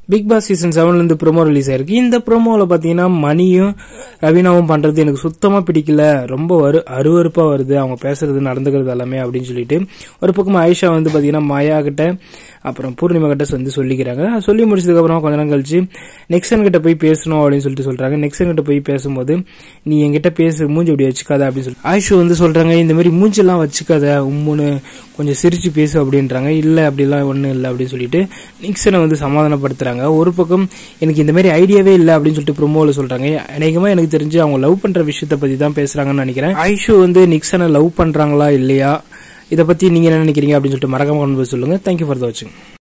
big Boss season செவன்லேருந்து promo release ஆயிருக்கு இந்த ப்ரோமோவில் பார்த்தீங்கன்னா மணியும் ரவீனாவும் பண்ணுறது எனக்கு சுத்தமாக பிடிக்கல ரொம்ப வரு அருவருப்பாக வருது அவங்க பேசுறது நடந்துக்கிறது எல்லாமே அப்படின்னு சொல்லிட்டு ஒரு பக்கம் ஆயிஷா வந்து பார்த்தீங்கன்னா மாயா கிட்ட அப்புறம் பூர்ணிமா கிட்ட வந்து சொல்லிக்கிறாங்க சொல்லி முடிச்சதுக்கப்புறம் கொஞ்ச நேரம் கழிச்சு நெக்ஸன் கிட்ட போய் பேசணும் அப்படின்னு சொல்லிட்டு சொல்றாங்க நெக்ஸன் கிட்ட போய் பேசும்போது நீ என்கிட்ட பேசு மூஞ்சி அப்படி வச்சுக்காத அப்படின்னு சொல்லி ஆயிஷு வந்து சொல்றாங்க இந்த மாதிரி மூஞ்செல்லாம் வச்சுக்காத உம்முன்னு கொஞ்சம் சிரிச்சு பேசு அப்படின்றாங்க இல்ல அப்படிலாம் ஒன்றும் இல்லை அப்படின்னு சொல்லிட்டு நிக்சனை வந்து சமாதானப்படுத்துறாங்க ஒரு பக்கம் எனக்கு இந்த மாதிரி ஐடியாவே இல்லை அப்படின்னு சொல்லிட்டு ப்ரோமோவில் சொல்றாங்க அநேகமா எனக்கு தெரிஞ்சு அவங்க லவ் பண்ற விஷயத்தை பத்தி தான் பேசுறாங்கன்னு நினைக்கிறேன் ஐஷு வந்து நிக்சனை லவ் பண்றாங்களா இல்லையா இதை பத்தி நீங்க என்ன நினைக்கிறீங்க அப்படின்னு சொல்லிட்டு மறக்காம கொண்டு போய் சொல்லுங்க தேங்க்யூ ஃபார் த வாட்சிங்